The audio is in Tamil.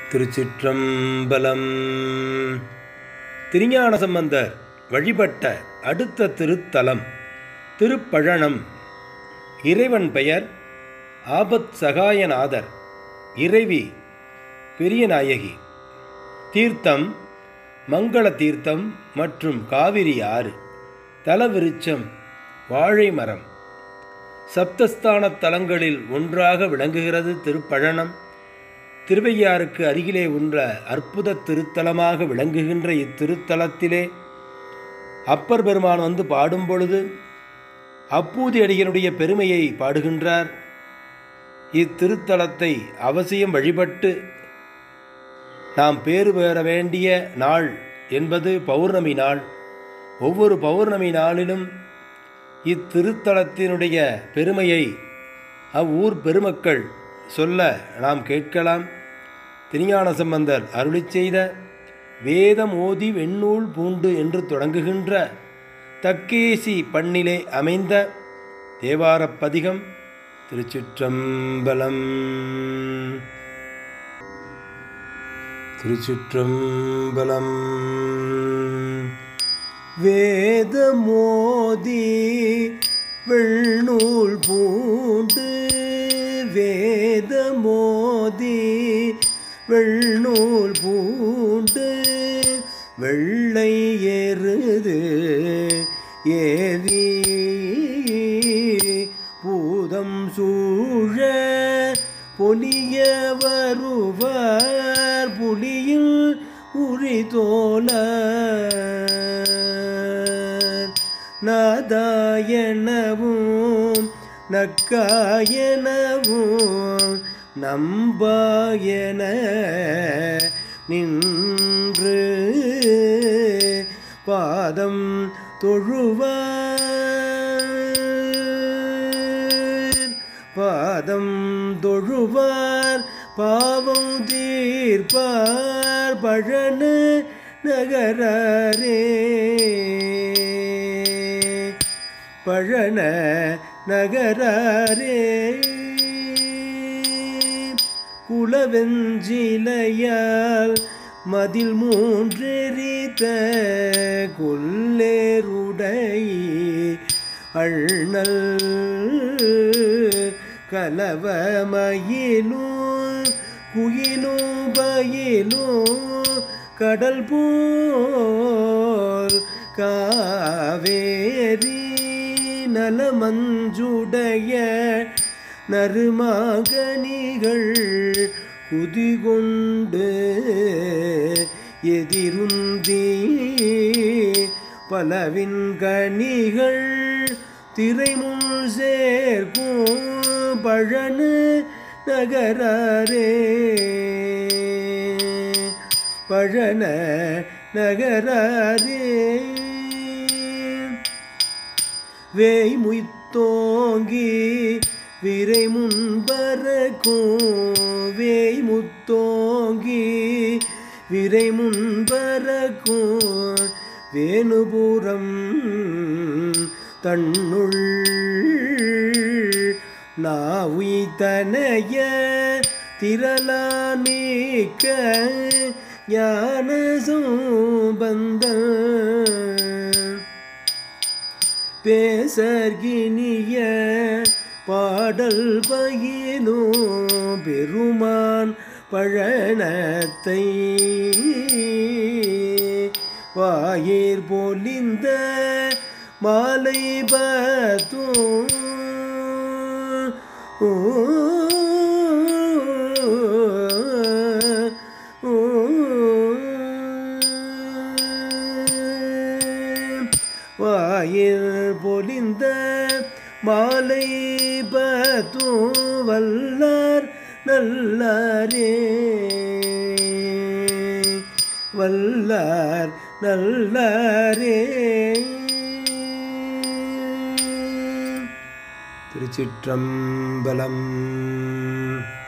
திருச்சிற்றம்பலம் திருஞான சம்பந்தர் வழிபட்ட அடுத்த திருத்தலம் திருப்பழனம் இறைவன் பெயர் ஆபத் சகாயநாதர் இறைவி பெரியநாயகி தீர்த்தம் மங்கள தீர்த்தம் மற்றும் காவிரி ஆறு தலவிருச்சம் வாழை மரம் சப்தஸ்தான தலங்களில் ஒன்றாக விளங்குகிறது திருப்பழனம் திருவையாருக்கு அருகிலே உள்ள அற்புத திருத்தலமாக விளங்குகின்ற இத்திருத்தலத்திலே அப்பர் பெருமான் வந்து பாடும் பொழுது அப்பூதி அடிகளுடைய பெருமையை பாடுகின்றார் இத்திருத்தலத்தை அவசியம் வழிபட்டு நாம் பேறு பெற வேண்டிய நாள் என்பது பௌர்ணமி நாள் ஒவ்வொரு பௌர்ணமி நாளிலும் இத்திருத்தலத்தினுடைய பெருமையை அவ்வூர் பெருமக்கள் சொல்ல நாம் கேட்கலாம் திருஞான சம்பந்தர் அருளி செய்த வேதம் ஓதி வெண்ணூல் பூண்டு என்று தொடங்குகின்ற தக்கேசி பண்ணிலே அமைந்த தேவாரப் பதிகம் திருச்சிற்றம்பலம் திருச்சிற்றம்பலம் வேதமோதி வெண்ணூல் பூண்டு வேதமோதி வெண்ணூல் பூண்டு வெள்ளை எருது ஏறி பூதம் சூழ பொலிய வருவர் புலியில் உரிதோல நாதாயனவும் நக்காயனவும் நம்பாயன நின்று பாதம் தொழுவார் பாதம் தொழுவார் பாவம் தீர்ப்பார் பழனு நகரே பழன நகரே குலவெஞ்சிலையால் மதில் மூன்றெறித்த கொல்லேருடை அண்ணல் கலவமயிலும் குயிலும் பயிலும் கடல் போல் காவேரி நலமஞ்சுடைய நறுமாகனிகள் குதிகொண்டு எதிருந்தி பலவின் கனிகள் திரைமுன் சேர்க்கும் பழனு நகரே பழன நகரே வேய் முத்தோங்கி விரை முன்பறக்கும் வேய் முத்தோங்கி விரை முன்பறக்கும் வேணுபுரம் தன்னுள் நாவுய்தனைய திரளானீக்க ஞான சோபந்தன் பேசர்கினிய பாடல் பயிலும் பெருமான் பழனத்தை வாயிர் பொலிந்த மாலை பத்தும் வாயில் பொலிந்த மாலை பத்தும் வல்லார் நல்லாரே வல்லார் நல்லாரே திருச்சிற்றம்பலம்